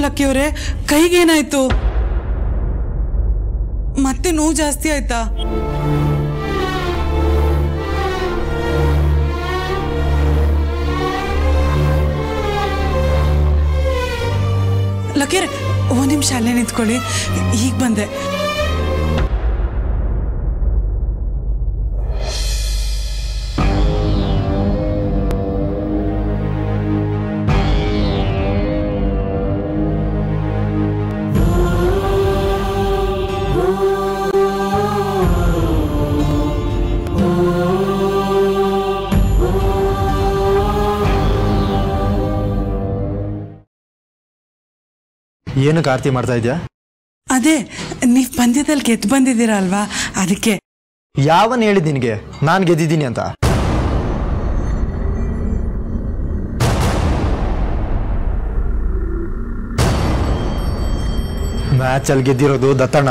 ಲಕ್ಕಿಯವರೇ ಕೈಗೇನಾಯ್ತು ಮತ್ತೆ ನೋವು ಜಾಸ್ತಿ ಆಯ್ತಾ ಲಕ್ಕೀರ್ ಒಂದ್ ನಿಮಿಷ ಅಲ್ಲೇ ನಿಂತ್ಕೊಳ್ಳಿ ಈಗ ಬಂದೆ ಏನಕ್ಕೆ ಆರತಿ ಮಾಡ್ತಾ ಇದೆಯಾ ಅದೇ ನೀವ್ ಪಂದ್ಯದಲ್ಲಿ ಗೆದ್ದು ಬಂದಿದ್ದೀರಾ ಅಲ್ವಾ ಅದಕ್ಕೆ ಯಾವನ್ ಹೇಳಿದ್ ನಿನಗೆ ನಾನು ಗೆದ್ದಿದ್ದೀನಿ ಅಂತ ಮ್ಯಾಚಲ್ಲಿ ಗೆದ್ದಿರೋದು ದತ್ತಣ್ಣ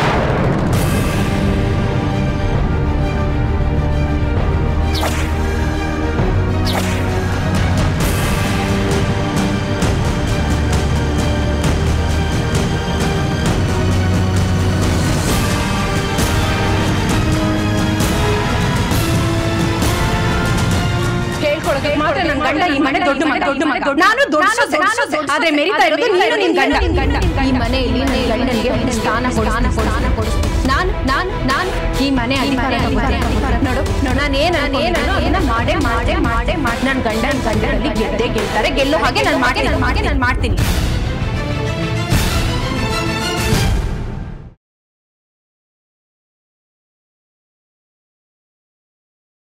ಹೇಳ್ಕೊಳಕ್ಕೆ ಮಾತ್ರ ನನ್ನ ಗಂಡ ಈ ಮನೆ ದೊಡ್ಡ ಮಗ ದೊಡ್ಡ ಮಗ ನಾನು ದೊಡ್ಡ ಸೊಸೆ, ನಾನು ಸೊಸೆ. ಆದ್ರೆ ಮೆರಿತಾ ಇರೋದು ನೀನು ನಿನ್ ಗಂಡ ಈ ಮನೆಯಲ್ಲಿ ನನ್ನ ಗಂಡನಿಗೆ ಒಂದು ಸ್ಥಾನ ಸ್ಥಾನ ಸ್ಥಾನ ನಾನು ನಾನು ನಾನು ಈ ಮನೆ ಅಧಿಕಾರ ನೋಡು ನಾನು ಏನ್ ಏನು ಅದನ್ನ ಮಾಡೇ ಮಾಡೇ ಮಾಡೇ ಮಾಡಿ ನನ್ನ ಗಂಡ ನನ್ನ ಗಂಡನಲ್ಲಿ ಗೆದ್ದೇ ಗೆಲ್ತಾರೆ ಗೆಲ್ಲೋ ಹಾಗೆ ನಾನು ಮಾಡಿ ನಾನು ಮಾಡಿ ನಾನು ಮಾಡ್ತೀನಿ